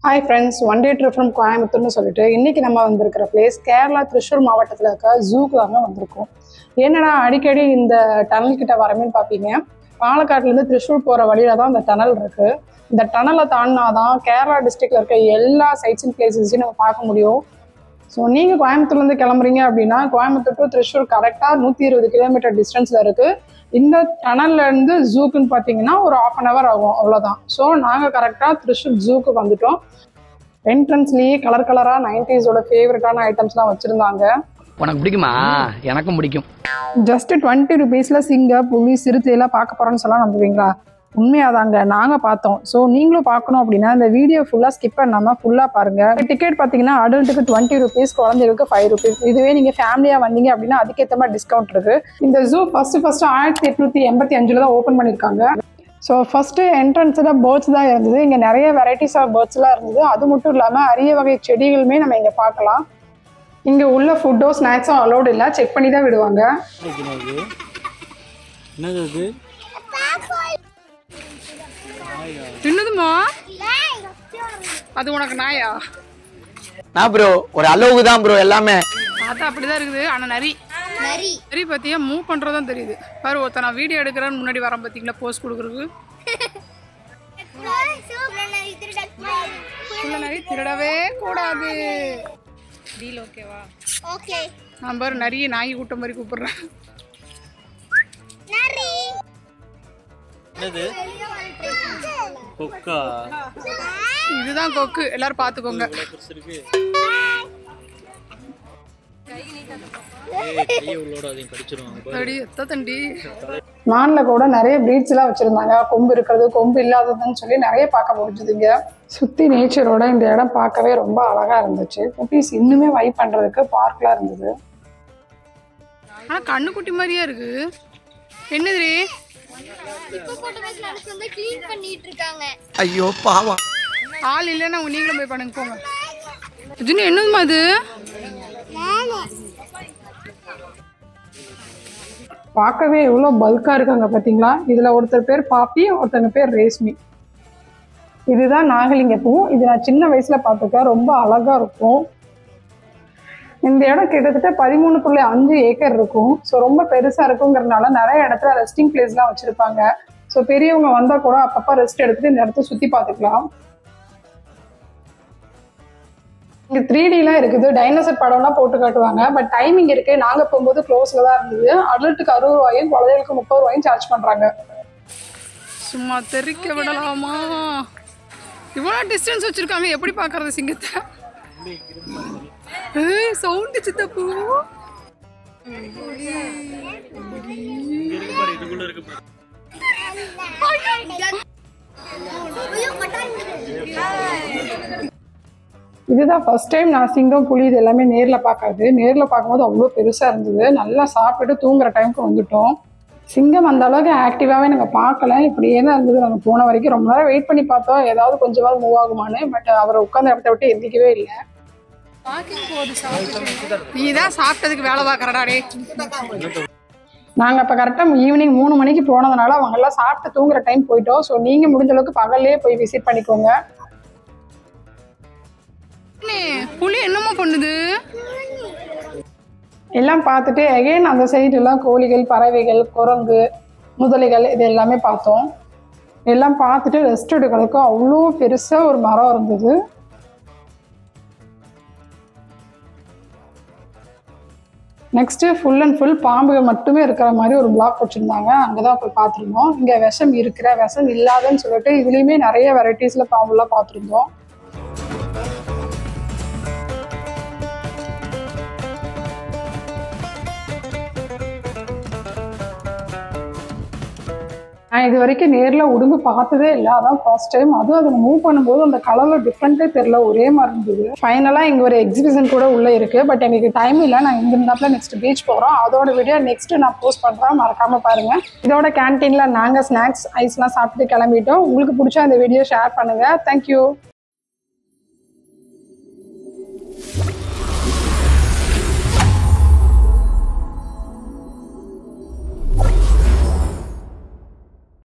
Hi friends one day trip from கோயம்புத்தூர்னு சொல்லிட்டு இன்னைக்கு நம்ம வந்திருக்கிற பிளேஸ் கேரளா திருச்சூர் மாவட்டத்தில் இருக்க ஜூக்கு தாங்க வந்திருக்கோம் என்னடா அடிக்கடி இந்த டனல் கிட்ட வரமேன்னு பார்ப்பீங்க பாலக்காட்டுலேருந்து திருச்சூர் போகிற வழியில தான் இந்த டனல் இருக்கு இந்த டனலை தாண்டினாதான் கேரளா டிஸ்ட்ரிக்ட்ல இருக்க எல்லா சைட்ஸ் அண்ட் பிளேசஸையும் நம்ம பார்க்க முடியும் ஸோ நீங்கள் கோயம்புத்தூர்லேருந்து கிளம்புறீங்க அப்படின்னா கோயம்புத்தூர் டு திருச்சூர் கரெக்டாக நூற்றி இருபது கிலோமீட்டர் டிஸ்டன்ஸில் இருக்குது இந்த டனல்ல இருந்து ஜூக்குன்னு பார்த்தீங்கன்னா ஒரு ஆஃப் அன் ஹவர் ஆகும் அவ்வளோதான் ஸோ நாங்கள் கரெக்டாக திருச்சூர் ஜூக்கு வந்துட்டோம் என்ட்ரன்ஸ்லேயே கலர் கலராக நைன்டிஸோட ஃபேவரட்டான ஐட்டம்ஸ்லாம் வச்சுருந்தாங்க உனக்கு பிடிக்குமா எனக்கும் பிடிக்கும் ஜஸ்ட் டுவெண்ட்டி ருபீஸில் சிங்க புலி சிறுத்தையெல்லாம் பார்க்க போகிறோன்னு சொல்ல நம்புவீங்களா உண்மையாதாங்க நாங்கள் பார்த்தோம் ஸோ நீங்களும் பார்க்கணும் அப்படின்னா இந்த வீடியோ ஃபுல்லாக ஸ்கிப் பண்ணாமல் ஃபுல்லாக பாருங்கள் டிக்கெட் பார்த்தீங்கன்னா அடல்ட்டுக்கு டுவெண்ட்டி ருபீஸ் குழந்தைகளுக்கு ஃபைவ் ருபீஸ் இதுவே நீங்கள் ஃபேமிலியாக வந்தீங்க அப்படின்னா அதுக்கேற்ற மாதிரி டிஸ்கவுண்ட் இருக்குது இந்த ஜூ ஃபஸ்ட்டு ஃபஸ்ட்டு ஆயிரத்தி எட்நூற்றி எண்பத்தி அஞ்சில் தான் ஓப்பன் பண்ணியிருக்காங்க ஸோ ஃபஸ்ட்டு என்ட்ரன்ஸில் பேர்ட்ஸ் தான் இருந்தது இங்கே நிறைய வெரைட்டிஸ் ஆஃப் பேர்ட்ஸ்லாம் இருந்தது அது மட்டும் இல்லாமல் அரிய வகை செடிகளுமே நம்ம இங்கே பார்க்கலாம் இங்கே உள்ள ஃபுட்டோ ஸ்நாக்ஸோ அலோடு இல்லை செக் பண்ணி தான் விடுவாங்க என்னது அது தின்னுதுமா அது உனக்கு நாயா நான் ப்ரோ ஒரு அளவுக்கு தான் ப்ரோ எல்லாமே பார்த்தா அப்படிதான் இருக்குது ஆனா நரி நரி நரி பத்தியா மூவ் பண்றதும் தெரியுது பாரு ஒருத்தர் நான் வீடியோ எடுக்கிறேன்னு முன்னாடி வரேன் பாத்தீங்களா போஸ்ட் கொடுக்குறதுக்கு உள்ள நரி திருடவே கூடாது டீல் ஓகேவா ஓகே நான் பாரு நிறைய நாய் கூட்டம் மாதிரி கூப்பிடுறேன் நரி என்னது கொக்கா இதுதான் கொக்கு எல்லாரும் பாத்துக்கோங்க பெருசு இருக்கு ஏய் கையை உள்ளோட அதையும் கடிச்சிருவாங்க அடி எத்த தண்டி மானில் கூட நிறைய பிரீட்ஸ் எல்லாம் வச்சிருந்தாங்க கொம்பு இருக்கிறது கொம்பு இல்லாததுன்னு சொல்லி நிறைய பார்க்க முடிஞ்சுதுங்க சுத்தி நேச்சரோட இந்த இடம் பார்க்கவே ரொம்ப அழகா இருந்துச்சு குட்டீஸ் இன்னுமே வைப் பண்றதுக்கு பார்க்லாம் இருந்தது ஆனா கண்ணுக்குட்டி மாதிரியே இருக்கு என்னது இப்போ போட்டு பஸ் நடந்து வந்து க்ளீன் பண்ணிட்டு இருக்காங்க ஐயோ பாவம் ஆள் இல்லைன்னா உங்க நீங்களும் போய் பண்ணுங்க போங்க இதுன்னு என்னதுமா அது பார்க்கவே எவ்வளோ பல்காக இருக்காங்க பார்த்தீங்களா இதில் ஒருத்தர் பேர் பாப்பி ஒருத்தங்க பேர் ரேஷ்மி இதுதான் நாகலிங்க பூ இது நான் சின்ன வயசில் பார்த்துருக்கேன் ரொம்ப அழகாக இருக்கும் இந்த இடம் கிட்டத்தட்ட பதிமூணு புள்ளி அஞ்சு ஏக்கர் இருக்கும் ஸோ ரொம்ப பெருசாக இருக்குங்கிறதுனால நிறைய இடத்துல ரெஸ்டிங் பிளேஸ்லாம் வச்சுருப்பாங்க ஸோ பெரியவங்க வந்தால் கூட அப்பப்போ ரெஸ்ட் எடுத்துட்டு இந்த இடத்த சுற்றி பார்த்துக்கலாம் இங்க த்ரீ டிலாம் இருக்குது டைனோசர் படம்லாம் போட்டு காட்டுவாங்க பட் டைமிங் இருக்கு நாங்க போகும்போது க்ளோஸ்ல தான் இருந்தது அடல்ட்டுக்கு அறுபது ரூபாயும் குழந்தைகளுக்கு முப்பது ரூபாயும் சார்ஜ் பண்றாங்க சும்மா தெறிக்க விடலாமா இவ்வளோ டிஸ்டன்ஸ் வச்சிருக்காங்க எப்படி பார்க்கறது சிங்கத்தை ஏய் சவுண்டு சித்தப்பு இருக்கு பாரு இதுக்குள்ள இருக்கு பாரு. இதுதான் ஃபர்ஸ்ட் டைம் நான் சிங்கம் புலி இது எல்லாமே நேரில் பார்க்கறது நேரில் பார்க்கும்போது அவ்வளோ பெருசாக இருந்தது நல்லா சாப்பிட்டுட்டு தூங்குற டைமுக்கு வந்துட்டோம் சிங்கம் அந்த அளவுக்கு ஆக்டிவாகவே நாங்கள் பார்க்கல இப்படியே தான் இருந்தது நாங்கள் போன வரைக்கும் ரொம்ப நேரம் வெயிட் பண்ணி பார்த்தோம் ஏதாவது கொஞ்சமாவது மூவ் ஆகுமான்னு பட் அவர் உட்காந்த இடத்த விட்டு எந்திக்கவே இல்லை நீ தான் சாப்பிட்டதுக்கு வேலை பார்க்குறடா டே நாங்கள் இப்போ கரெக்டாக ஈவினிங் மூணு மணிக்கு போனதுனால அவங்க எல்லாம் சாப்பிட்டு தூங்குற டைம் போயிட்டோம் ஸோ நீங்கள் முடிஞ்ச அளவுக்கு பகல்லே போய் விசிட் பண்ணிக்கோங்க புலி என்னமோ பண்ணுது எல்லாம் பார்த்துட்டு எகைன் அந்த சைடு எல்லாம் கோழிகள் பறவைகள் குரங்கு முதலைகள் இது எல்லாமே பார்த்தோம் எல்லாம் பார்த்துட்டு ரெஸ்ட் எடுக்கிறதுக்கு அவ்வளோ பெருசாக ஒரு மரம் இருந்தது நெக்ஸ்ட்டு ஃபுல் அண்ட் ஃபுல் பாம்புகள் மட்டுமே இருக்கிற மாதிரி ஒரு பிளாக் வச்சுருந்தாங்க அங்கே தான் போய் பார்த்துருந்தோம் இங்கே விஷம் இருக்கிற விஷம் இல்லாதன்னு சொல்லிட்டு இதுலேயுமே நிறைய வெரைட்டிஸில் பாம்புலாம் பார்த்துருந்தோம் நான் இது வரைக்கும் நேரில் உடும்பு பார்த்ததே இல்லை அதான் ஃபர்ஸ்ட் டைம் அதுவும் அதை மூவ் பண்ணும்போது அந்த கலரில் டிஃப்ரெண்ட்டே தெரில ஒரே மாதிரி இருந்தது ஃபைனலாக இங்கே ஒரு எக்ஸிபிஷன் கூட உள்ளே இருக்குது பட் எனக்கு டைம் இல்லை நான் இங்க இருந்தாப்புல நெக்ஸ்ட் பீச் போகிறோம் அதோட வீடியோ நெக்ஸ்ட் நான் போஸ்ட் பண்ணுறேன் மறக்காமல் பாருங்கள் இதோட கேன்டீனில் நாங்கள் ஸ்நாக்ஸ் ஐஸ்லாம் சாப்பிட்டு கிளம்பிட்டோம் உங்களுக்கு பிடிச்சா இந்த வீடியோ ஷேர் பண்ணுங்கள் தேங்க்யூ